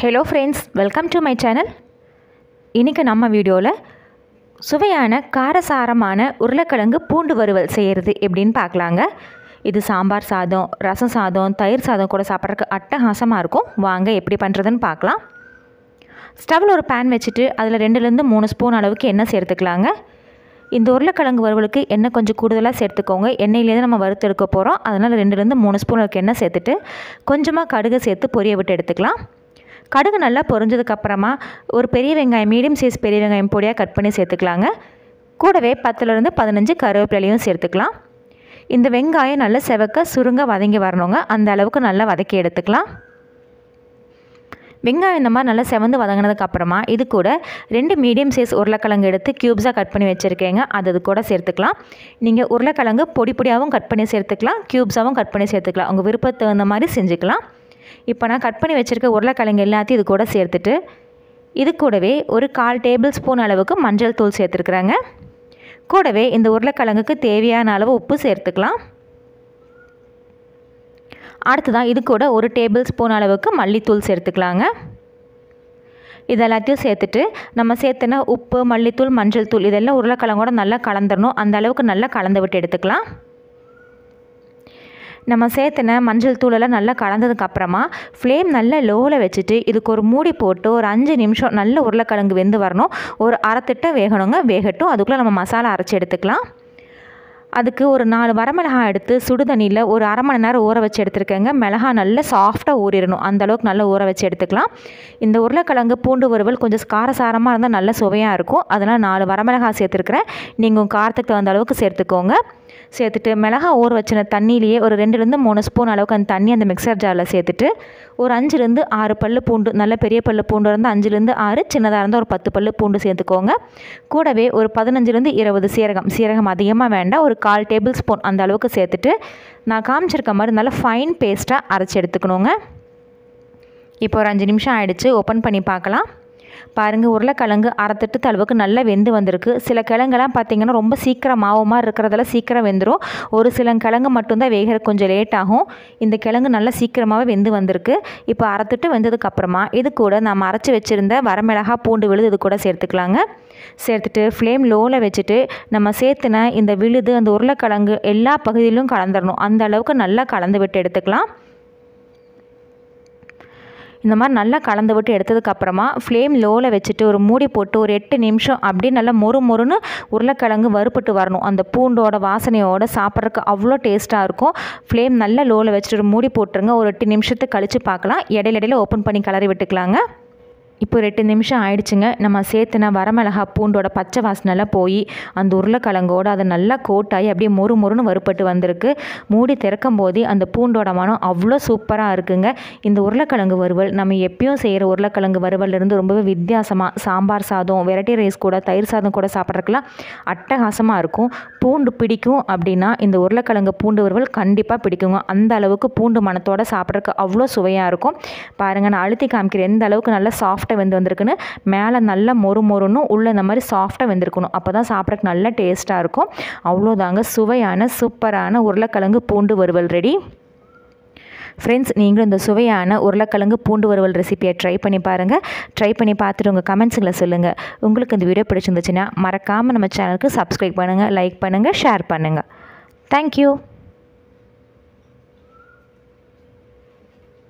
hello friends welcome to my channel இன்றைக்கி நம்ம வீடியோவில் சுவையான காரசாரமான உருளைக்கிழங்கு பூண்டு வறுவல் செய்கிறது எப்படின்னு பார்க்கலாங்க இது சாம்பார் சாதம் ரசம் சாதம் தயிர் சாதம் கூட சாப்பிட்றதுக்கு அட்டகாசமாக இருக்கும் வாங்க எப்படி பண்ணுறதுன்னு பார்க்கலாம் ஸ்டவ்வில் ஒரு பேன் வச்சுட்டு அதில் ரெண்டுலேருந்து மூணு ஸ்பூன் அளவுக்கு எண்ணெய் சேர்த்துக்கலாங்க இந்த உருளைக்கிழங்கு வறுவலுக்கு எண்ணெய் கொஞ்சம் கூடுதலாக சேர்த்துக்கோங்க எண்ணெயிலேருந்து நம்ம வறுத்து எடுக்க போகிறோம் அதனால் ரெண்டுலேருந்து மூணு ஸ்பூன் அளவுக்கு எண்ணெய் சேர்த்துட்டு கொஞ்சமாக கடுகு சேர்த்து பொரிய விட்டு எடுத்துக்கலாம் கடுகு நல்லா பொரிஞ்சதுக்கப்புறமா ஒரு பெரிய வெங்காயம் மீடியம் சைஸ் பெரிய வெங்காயம் பொடியாக கட் பண்ணி சேர்த்துக்கலாங்க கூடவே பத்துலேருந்து பதினஞ்சு கருவேப்பிலையும் சேர்த்துக்கலாம் இந்த வெங்காயம் நல்லா செவக்க சுருங்க வதங்கி வரணுங்க அந்த அளவுக்கு நல்லா வதக்கி எடுத்துக்கலாம் வெங்காயம் இந்த மாதிரி நல்லா செவந்து வதங்கினதுக்கு அப்புறமா இது கூட ரெண்டு மீடியம் சைஸ் உருளைக்கிழங்கு எடுத்து க்யூப்ஸாக கட் பண்ணி வச்சுருக்கேங்க அது அது கூட சேர்த்துக்கலாம் நீங்கள் உருளைக்கிழங்கு பொடி பொடியாகவும் கட் பண்ணி சேர்த்துக்கலாம் க்யூப்ஸாகவும் கட் பண்ணி சேர்த்துக்கலாம் உங்கள் விருப்பத்துக்கு தகுந்த மாதிரி செஞ்சுக்கலாம் இப்போ நான் கட் பண்ணி வச்சுருக்க உருளைக்கிழங்கு எல்லாத்தையும் இது கூட சேர்த்துட்டு இது கூடவே ஒரு கால் டேபிள் ஸ்பூன் அளவுக்கு மஞ்சள் தூள் சேர்த்துருக்குறேங்க கூடவே இந்த உருளைக்கிழங்குக்கு தேவையான அளவு உப்பு சேர்த்துக்கலாம் அடுத்ததான் இது கூட ஒரு டேபிள் ஸ்பூன் அளவுக்கு மல்லித்தூள் சேர்த்துக்கலாங்க இது எல்லாத்தையும் சேர்த்துட்டு நம்ம சேர்த்துனா உப்பு மல்லித்தூள் மஞ்சள் தூள் இதெல்லாம் உருளைக்கிழங்கோட நல்லா கலந்துடணும் அந்த அளவுக்கு நல்லா கலந்து விட்டு எடுத்துக்கலாம் நம்ம சேர்த்துன மஞ்சள் தூளெல்லாம் நல்லா கலந்ததுக்கப்புறமா ஃப்ளேம் நல்லா லோவில் வச்சுட்டு இதுக்கு ஒரு மூடி போட்டு ஒரு அஞ்சு நிமிஷம் நல்ல உருளைக்கிழங்கு வெந்து வரணும் ஒரு அரைத்திட்ட வேகணுங்க வேகட்டும் அதுக்குள்ளே நம்ம மசாலா அரைச்சி எடுத்துக்கலாம் அதுக்கு ஒரு நாலு வரமிளகாய் எடுத்து சுடு தண்ணியில் ஒரு அரை மணி நேரம் ஊற வச்சு எடுத்துருக்கேங்க மிளகா நல்லா சாஃப்டாக ஊறிடணும் அந்தளவுக்கு நல்லா ஊற வச்சு எடுத்துக்கலாம் இந்த உருளைக்கிழங்கு பூண்டு வறுவல் கொஞ்சம் காரசாரமாக இருந்தால் நல்ல சுவையாக இருக்கும் அதனால் நாலு வரமிளகாய் சேர்த்துருக்குறேன் நீங்கள் காரத்துக்கு தகுந்த அளவுக்கு சேர்த்துக்கோங்க சேர்த்துட்டு மிளகா ஊற வச்சின தண்ணியிலேயே ஒரு ரெண்டுலேருந்து மூணு ஸ்பூன் அளவுக்கு அந்த தண்ணி அந்த மிக்சர் ஜாரில் சேர்த்துட்டு ஒரு அஞ்சுலேருந்து ஆறு பல் பூண்டு நல்ல பெரிய பல் பூண்டு இருந்தால் அஞ்சுலேருந்து ஆறு சின்னதாக இருந்தால் ஒரு பத்து பல் பூண்டு சேர்த்துக்கோங்க கூடவே ஒரு பதினஞ்சுலேருந்து இருபது சீரகம் சீரகம் அதிகமாக வேண்டாம் ஒரு கால் டேபிள் ஸ்பூன் அந்த அளவுக்கு சேர்த்துட்டு நான் காமிச்சிருக்க மாதிரி நல்லா ஃபைன் பேஸ்ட்டாக அரைச்சி எடுத்துக்கணுங்க இப்போ ஒரு அஞ்சு நிமிஷம் ஆயிடுச்சு ஓப்பன் பண்ணி பார்க்கலாம் பாருங்கள் உருளைக்கிழங்கு அரைத்தட்டு அளவுக்கு நல்லா வெந்து வந்திருக்கு சில கிழங்கெல்லாம் பார்த்திங்கன்னா ரொம்ப சீக்கிரம் மாவு மாதிரி இருக்கிறதெல்லாம் சீக்கிரம் வெந்துடும் ஒரு சில கிழங்கு மட்டும்தான் வேகிற கொஞ்சம் லேட் ஆகும் இந்த கிழங்கு நல்லா சீக்கிரமாகவே வெந்து வந்திருக்கு இப்போ அரைத்துட்டு வெந்ததுக்கப்புறமா இது கூட நம்ம அரைச்சி வச்சுருந்த வரமிளகா பூண்டு விழுது இது கூட சேர்த்துக்கலாங்க சேர்த்துட்டு ஃப்ளேம் லோவில் வச்சுட்டு நம்ம சேர்த்துன இந்த விழுது அந்த உருளைக்கிழங்கு எல்லா பகுதியிலும் கலந்துடணும் அந்த அளவுக்கு நல்லா கலந்து விட்டு எடுத்துக்கலாம் இந்த மாதிரி நல்லா கலந்து விட்டு எடுத்ததுக்கப்புறமா ஃப்ளேம் லோவில் வச்சுட்டு ஒரு மூடி போட்டு ஒரு எட்டு நிமிஷம் அப்படியே நல்லா மொறு மொறுன்னு உருளைக்கிழங்கு வறுப்பட்டு வரணும் அந்த பூண்டோட வாசனையோட சாப்பிட்றதுக்கு அவ்வளோ டேஸ்ட்டாக இருக்கும் ஃப்ளேம் நல்லா லோவில் வச்சுட்டு ஒரு மூடி போட்டுருங்க ஒரு எட்டு நிமிஷத்துக்கு கழித்து பார்க்கலாம் இடையில இடையில ஓப்பன் பண்ணி கிளறி விட்டுக்கலாங்க இப்போ ரெண்டு நிமிஷம் ஆயிடுச்சுங்க நம்ம சேர்த்துன வரமிளகா பூண்டோட பச்சை வாசனைலாம் போய் அந்த உருளைக்கிழங்கோடு அதை நல்லா கோட்டாகி அப்படியே மொறு மொறுன்னு வறுப்பட்டு வந்திருக்கு மூடி திறக்கும் போதே அந்த பூண்டோட மனம் அவ்வளோ சூப்பராக இருக்குங்க இந்த உருளைக்கிழங்கு வறுவல் நம்ம எப்பயும் செய்கிற உருளைக்கிழங்கு வறுவல்லேருந்து ரொம்பவே வித்தியாசமாக சாம்பார் சாதம் வெரைட்டி ரைஸ் கூட தயிர் சாதம் கூட சாப்பிட்றதுக்கெலாம் அட்டகாசமாக இருக்கும் பூண்டு பிடிக்கும் அப்படின்னா இந்த உருளைக்கிழங்கு பூண்டு வறுவல் கண்டிப்பாக பிடிக்குங்க அந்த அளவுக்கு பூண்டு மணத்தோடு சாப்பிட்றதுக்கு அவ்வளோ சுவையாக இருக்கும் பாருங்கள் நான் அழுத்தி காமிக்கிறேன் எந்த அளவுக்கு நல்லா சாஃப்ட் சாஃப்டாக வெந்து வந்திருக்குன்னு மேலே நல்லா மொறு மொறுன்னு உள்ளே இந்த மாதிரி சாஃப்டாக வெந்திருக்கணும் அப்போ தான் சாப்பிட்றதுக்கு நல்ல டேஸ்ட்டாக இருக்கும் அவ்வளோதாங்க சுவையான சூப்பரான உருளைக்கிழங்கு பூண்டு வறுவல் ரெடி ஃப்ரெண்ட்ஸ் நீங்களும் இந்த சுவையான உருளைக்கிழங்கு பூண்டு வறுவல் ரெசிபியை ட்ரை பண்ணி பாருங்கள் ட்ரை பண்ணி பார்த்துட்டு உங்கள் கமெண்ட்ஸுங்களை சொல்லுங்கள் உங்களுக்கு இந்த வீடியோ பிடிச்சிருந்துச்சுன்னா மறக்காமல் நம்ம சேனலுக்கு சப்ஸ்கிரைப் பண்ணுங்கள் லைக் பண்ணுங்கள் ஷேர் பண்ணுங்கள் தேங்க்யூ